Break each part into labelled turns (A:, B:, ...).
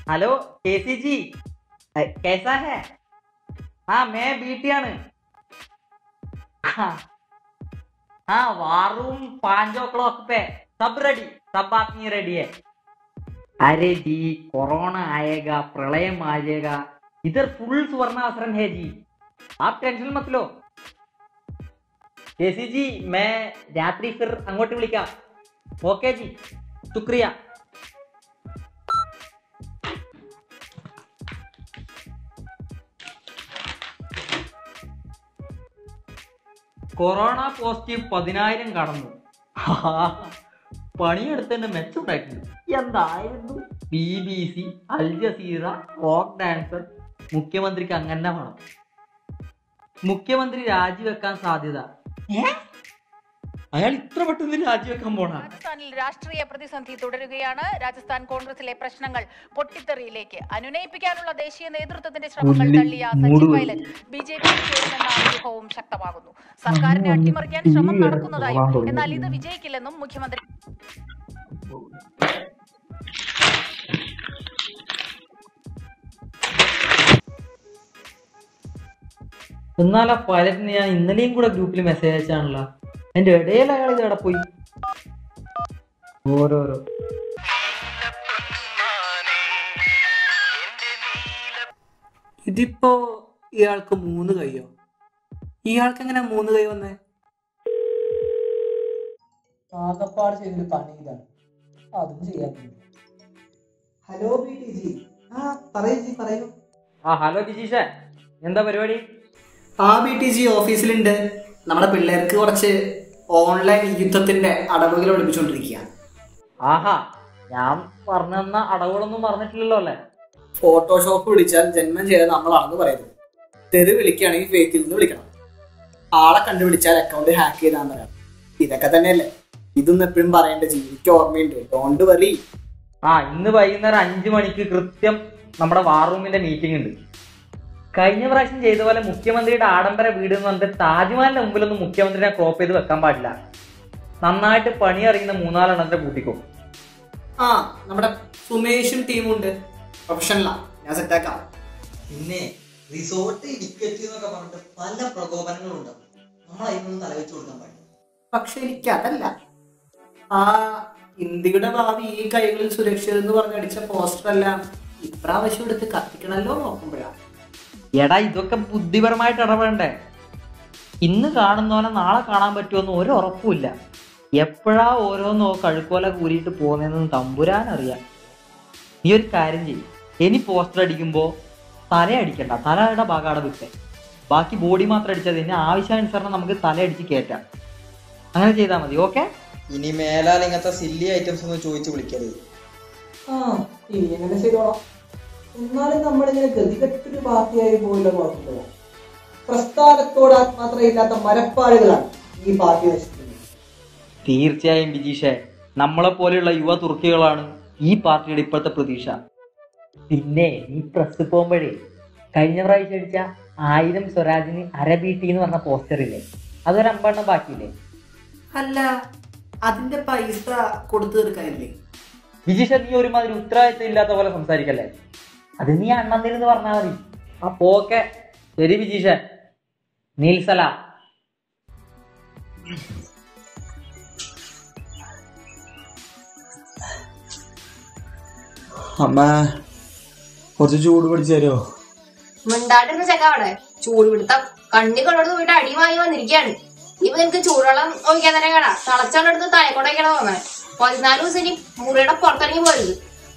A: Hello केसी जी अ, कैसा है हाँ मैं बीटी ആണ് हाँ हाँ वार रूम पांच ओ क्लॉक पे सब रेडी सब आदमी रेडी है अरे जी कोरोना आएगा प्रलयम आ जाएगा इधर फुल स्वर्णावसरण है जी आप टेंशन मत लो केसी जी मैं രാത്രി फिर അങ്ങോട്ട് വിളിക്കാം ഓക്കെ ജി ശുക്രിയ കൊറോണ പോസിറ്റീവ് പതിനായിരം കടന്നു പണിയെടുത്തതിന്റെ മെച്ചമുണ്ടായിട്ടുണ്ട് എന്തായിരുന്നു B B C Al Jazeera rock dancer മുഖ്യമന്ത്രിക്ക് അങ്ങനെ വേണം മുഖ്യമന്ത്രി രാജിവെക്കാൻ സാധ്യത ഏ? അയാൾ ഇത്ര പെട്ടെന്ന് രാജിവെക്കാൻ പോണ
B: രാജസ്ഥാനിൽ രാഷ്ട്രീയ പ്രതിസന്ധി തുടരുകയാണ് രാജസ്ഥാൻ കോൺഗ്രസിലെ പ്രശ്നങ്ങൾ പൊട്ടിത്തെറിയിലേക്ക് അനുനയിപ്പിക്കാനുള്ള ദേശീയ നേതൃത്വത്തിന്റെ ശ്രമങ്ങൾ
A: ഉള്ളി
B: തള്ളിയ
A: മൂട്
B: സച്ചിൻ
A: വരും.
B: പൈലറ്റ് ബി ജെ പി ചേരുമെന്ന ആഗ്രഹവും ശക്തമാകുന്നു സർക്കാരിനെ അട്ടിമറിക്കാൻ ശ്രമം നടക്കുന്നതായും എന്നാൽ ഇത് വിജയിക്കില്ലെന്നും മുഖ്യമന്ത്രി
A: എന്നാൽ ആ പൈലറ്റിന് ഞാൻ ഇന്നലെയും കൂടെ ഗ്രൂപ്പിൽ മെസ്സേജ് അയച്ചാണല്ലോ അതിന്റെ ഇടയിൽ അയാൾ ഇത് എവിടെ പോയി ഓരോരോ
C: ഇതിപ്പോ ഇയാൾക്ക് മൂന്ന് കൈയോ ഇയാൾക്ക് എങ്ങനെ മൂന്ന് കൈ വന്നേ
D: ആകപ്പാട് ചെയ്തൊരു പണി ഇതാണ് അതും ചെയ്യാൻ ഹലോ ബി ടി ജി ആ പറയൂ ജി പറയൂ
A: ആ ഹലോ ജിജീഷേ എന്താ പരിപാടി
C: ആ ബി ടി ജി ഓഫീസിലുണ്ട് നമ്മുടെ പിള്ളേർക്ക് കുറച്ച് ഓൺലൈൻ യുദ്ധത്തിന്റെ അടവുകൾ പഠിപ്പിച്ചുകൊണ്ടിരിക്കുക
A: ആഹാ ഞാൻ പറഞ്ഞു തന്ന അടവുകളൊന്നും പറഞ്ഞിട്ടില്ലല്ലോ അല്ലേ
C: ഫോട്ടോഷോപ്പ് വിളിച്ചാൽ ജന്മം ചെയ്ത നമ്മളാണെന്ന് പറയുന്നത് തെറി വിളിക്കുകയാണെങ്കിൽ ഫേക്കിൽ നിന്ന് വിളിക്കണം ആളെ കണ്ടുപിടിച്ചാൽ അക്കൗണ്ട് ഹാക്ക് ചെയ്താൽ പറയാം ഇതൊക്കെ തന്നെയല്ലേ ഇതൊന്നും എപ്പോഴും പറയേണ്ട ജീവിക്ക് ഓർമ്മയുണ്ട് ഡോണ്ട് വറി
A: ആ ഇന്ന് വൈകുന്നേരം അഞ്ചു മണിക്ക് കൃത്യം നമ്മുടെ വാർ റൂമിന്റെ മീറ്റിംഗ് ഉണ്ട് കഴിഞ്ഞ പ്രാവശ്യം ചെയ്ത പോലെ മുഖ്യമന്ത്രിയുടെ ആഡംബര വീട് എന്ന് പറഞ്ഞിട്ട് താജ്മഹലിന്റെ മുമ്പിലൊന്നും മുഖ്യമന്ത്രിനെ ക്രോപ്പ് ചെയ്ത് വെക്കാൻ പാടില്ല നന്നായിട്ട് പണി അറിയുന്ന മൂന്നാലെണ്ണത്തിന്റെ കൂട്ടിക്കോ
C: ആ നമ്മുടെ സുമേഷും ടീമുണ്ട് പ്രൊഫഷണലാ ഞാൻ സെറ്റാക്കാം
D: പിന്നെ റിസോർട്ട് ഇടിക്കറ്റ് എന്നൊക്കെ പറഞ്ഞിട്ട് പല പ്രകോപനങ്ങളും ഉണ്ടാവും നമ്മൾ അതിനൊന്നും തലവെച്ച് കൊടുക്കാൻ പാടില്ല
C: പക്ഷെ എനിക്ക് അതല്ല ആ ഇന്ത്യയുടെ ഭാവി ഈ കൈകളിൽ സുരക്ഷിതം എന്ന് പറഞ്ഞടിച്ച പോസ്റ്റർ എല്ലാം ഇപ്രാവശ്യം എടുത്ത് കത്തിക്കണല്ലോ നോക്കുമ്പോഴാണ്
A: എടാ ഇതൊക്കെ ബുദ്ധിപരമായിട്ട് ഇടപെടണ്ടേ ഇന്ന് കാണുന്നവനെ നാളെ കാണാൻ പറ്റുമെന്ന് ഒരു ഉറപ്പുമില്ല എപ്പോഴാ ഓരോന്നോ കഴുക്കോല കൂരിയിട്ട് പോകുന്നതെന്ന് തമ്പുരാൻ അറിയാം നീ ഒരു കാര്യം ചെയ്യും ഇനി പോസ്റ്റർ അടിക്കുമ്പോൾ തല അടിക്കണ്ട തലയുടെ ഭാഗം അവിടെ വിട്ടേ ബാക്കി ബോഡി മാത്രം അടിച്ചാൽ ഇനി ആവശ്യാനുസരണം നമുക്ക് തല അടിച്ച് കയറ്റാം അങ്ങനെ ചെയ്താൽ മതി ഓക്കെ
E: ഇനി മേലാൽ ഇങ്ങനത്തെ സില്ലി ഐറ്റംസ് ഒന്നും ചോദിച്ചു വിളിക്കരുത്
D: ആ ഇനി എങ്ങനെ ചെയ്തോളാം എന്നാലും നമ്മളിങ്ങനെ ഗതികെട്ടൊരു പാർട്ടിയായി പോയില്ലെന്ന് ഓർക്കുമ്പോഴാണ് പ്രസ്ഥാനത്തോട് ആത്മാത്രയില്ലാത്ത മരപ്പാടുകളാണ് ഈ പാർട്ടി നശിക്കുന്നത്
A: തീർച്ചയായും ബിജീഷേ നമ്മളെ പോലെയുള്ള യുവ തുർക്കികളാണ് ഈ പാർട്ടിയുടെ ഇപ്പോഴത്തെ പ്രതീക്ഷ പിന്നെ ഈ പ്രസ് പോകുമ്പോഴേ കഴിഞ്ഞ പ്രാവശ്യം അടിച്ച ആയിരം സ്വരാജിന് അരബീട്ടി എന്ന് പറഞ്ഞ പോസ്റ്റർ ഇല്ലേ അതൊരു അമ്പെണ്ണം ബാക്കിയില്ലേ
C: അല്ല അതിന്റെ പൈസ കൊടുത്തു തീർക്കാനില്ലേ
A: ബിജീഷ നീ ഒരുമാതിരി ഉത്തരവാദിത്വം ഇല്ലാത്ത പോലെ സംസാരിക്കല്ലേ അത് നീ അണ്ണന്തിന്ന് പറഞ്ഞാൽ മതി അപ്പൊ ഓക്കെ ശരി ബിജീഷ നീൽസലാം
E: അമ്മ കുറച്ച് ചൂട് പിടിച്ചു തരുമോ
F: മിണ്ടാണ്ടിരുന്ന ചെക്ക അവിടെ ചൂട് പിടുത്തം കണ്ണി കൊണ്ടോട് പോയിട്ട് അടി വാങ്ങി വന്നിരിക്കുകയാണ് ഇപ്പൊ നിനക്ക് ചൂടുവെള്ളം ഒഴിക്കാൻ തന്നെ കേടാ തിളച്ചോണ്ടെടുത്ത് തലക്കൊണ്ടൊക്കെയാണ് തോന്നണേ പതിനാല് ദിവസം ഇനി മുറിയുടെ പുറത്തിറങ്ങി പോരുത്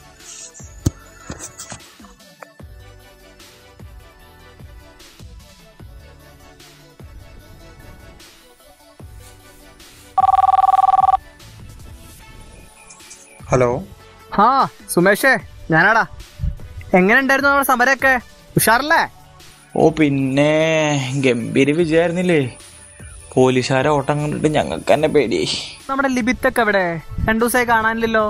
E: ഹലോ
G: ആ സുമേഷേ ഞാനാടാ എങ്ങനെ ഉണ്ടായിരുന്നു നമ്മുടെ സമരമൊക്കെ ഉഷാറല്ലേ
E: ഓ പിന്നെ ഗംഭീര വിജയായിരുന്നില്ലേ പോലീസുകാരെ ഓട്ടം കണ്ടിട്ട് ഞങ്ങൾക്ക് തന്നെ പേടിയായി
G: നമ്മുടെ ലിബിത്തൊക്കെ എവിടെ രണ്ടു ദിവസമായി കാണാനില്ലല്ലോ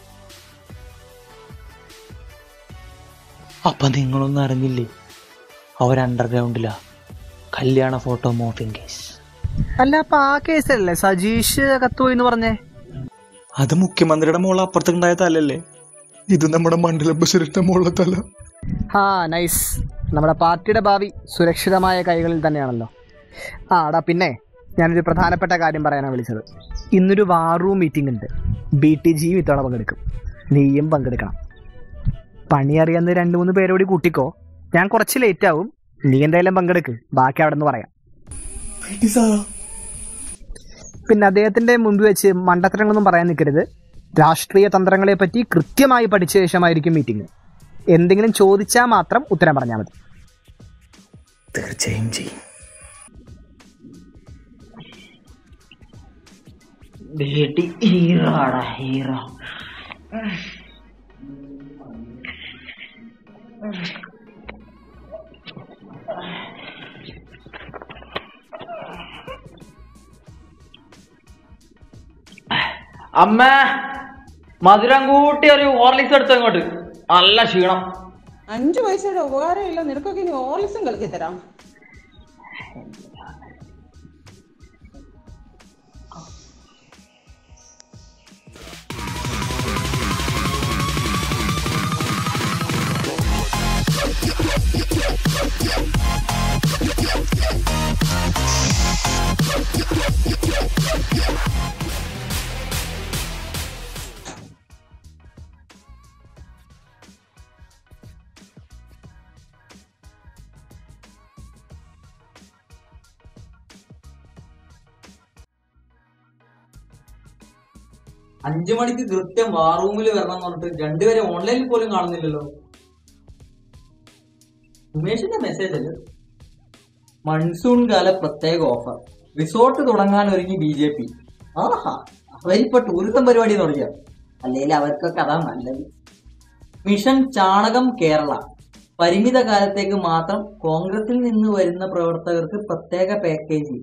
E: അപ്പൊ നിങ്ങളൊന്നും അറിഞ്ഞില്ലേ അവർ അണ്ടർഗ്രൗണ്ടിലാ കല്യാണ ഫോട്ടോ മോഫിംഗ് കേസ്
G: അല്ല അപ്പൊ ആ കേസല്ലേ സജീഷ് കത്തുപോയി എന്ന് പറഞ്ഞേ
E: അത് മുഖ്യമന്ത്രിയുടെ മോള് അപ്പുറത്തുണ്ടായ തലല്ലേ
H: ഇത് നമ്മുടെ മണ്ഡലം പ്രസിഡന്റ് മുള്ളത്തല്ല
G: ആ നൈസ് നമ്മുടെ പാർട്ടിയുടെ ഭാവി സുരക്ഷിതമായ കൈകളിൽ തന്നെയാണല്ലോ ആ എടാ പിന്നെ ഞാനൊരു പ്രധാനപ്പെട്ട കാര്യം പറയാനാണ് വിളിച്ചത് ഇന്നൊരു വാർ റൂം മീറ്റിംഗ് ഉണ്ട് ബി ടി ജിയും ഇത്തവണ പങ്കെടുക്കും നീയും പങ്കെടുക്കണം പണി അറിയാവുന്ന രണ്ട് മൂന്ന് പേരോടി കൂട്ടിക്കോ ഞാൻ കുറച്ച് ലേറ്റ് ആവും നീ എന്തായാലും പങ്കെടുക്ക് ബാക്കി അവിടെ നിന്ന് പറയാം പിന്നെ അദ്ദേഹത്തിന്റെ മുമ്പ് വെച്ച് മണ്ടത്തരങ്ങളൊന്നും പറയാൻ നിൽക്കരുത് രാഷ്ട്രീയ തന്ത്രങ്ങളെ പറ്റി കൃത്യമായി പഠിച്ച ശേഷമായിരിക്കും മീറ്റിംഗ് എന്തെങ്കിലും ചോദിച്ചാൽ മാത്രം ഉത്തരം പറഞ്ഞാൽ മതി
E: തീർച്ചയായും ചെയ്യും
A: ബേട്ടി ഹീറോ ആടാ ഹീറോ അമ്മ മധുരം കൂട്ടി ഒരു ഹോർലിക്സ് എടുത്തു ഇങ്ങോട്ട് നല്ല ക്ഷീണം
I: അഞ്ചു പൈസയുടെ ഉപകാരമില്ല നിനക്കൊക്കെ ഇനി ഓർലിസും കളിക്കി തരാം
A: അഞ്ചു മണിക്ക് കൃത്യം വാർ റൂമിൽ വരണം എന്ന് പറഞ്ഞിട്ട് രണ്ടുപേരെ ഓൺലൈനിൽ പോലും കാണുന്നില്ലല്ലോ ഉമേഷിന്റെ മെസ്സേജ് അല്ലേ മൺസൂൺ കാല പ്രത്യേക ഓഫർ റിസോർട്ട് തുടങ്ങാൻ ഒരുങ്ങി ബി ജെ പി ആഹാ അവരിപ്പോ ടൂറിസം പരിപാടി തുടങ്ങിയ അല്ലെങ്കിൽ അവർക്കൊക്കെ അതാ നല്ലത് മിഷൻ ചാണകം കേരള പരിമിത കാലത്തേക്ക് മാത്രം കോൺഗ്രസിൽ നിന്ന് വരുന്ന പ്രവർത്തകർക്ക് പ്രത്യേക പാക്കേജ്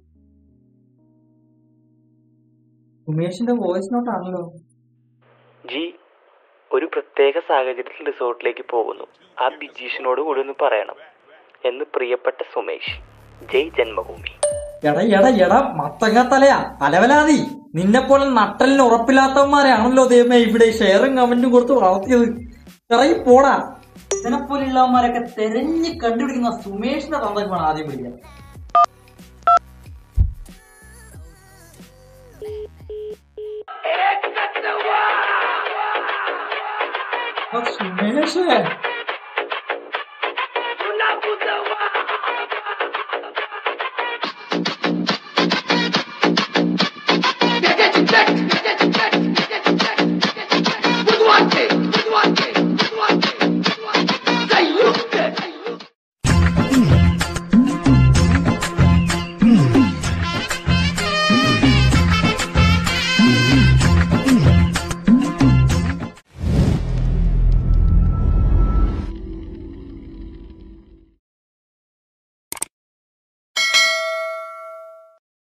A: ഉമേഷിന്റെ വോയിസ് നോട്ടാണല്ലോ
E: ജി ഒരു പ്രത്യേക സാഹചര്യത്തിൽ റിസോർട്ടിലേക്ക് പോകുന്നു ആ ബിജീഷിനോട് കൂടി ഒന്ന് പറയണം എന്ന് പ്രിയപ്പെട്ട സുമേഷ് ജയ് ജന്മഭൂമി
A: എടാ എടാ എടാ മത്തങ്ങ തലയാ അലവലാതി നിന്നെ പോലെ നട്ടലിന് ഉറപ്പില്ലാത്തവന്മാരെയാണല്ലോ ദൈവമേ ഇവിടെ ഷെയറും കമന്റും കൊടുത്ത് വളർത്തിയത് ഇറങ്ങി പോടാ ഇതിനെപ്പോലുള്ളവന്മാരൊക്കെ തെരഞ്ഞു കണ്ടുപിടിക്കുന്ന സുമേഷിന്റെ തന്തക്ക് വേണം ആദ്യം പിടിക്കാൻ ആ, സുമേഷേ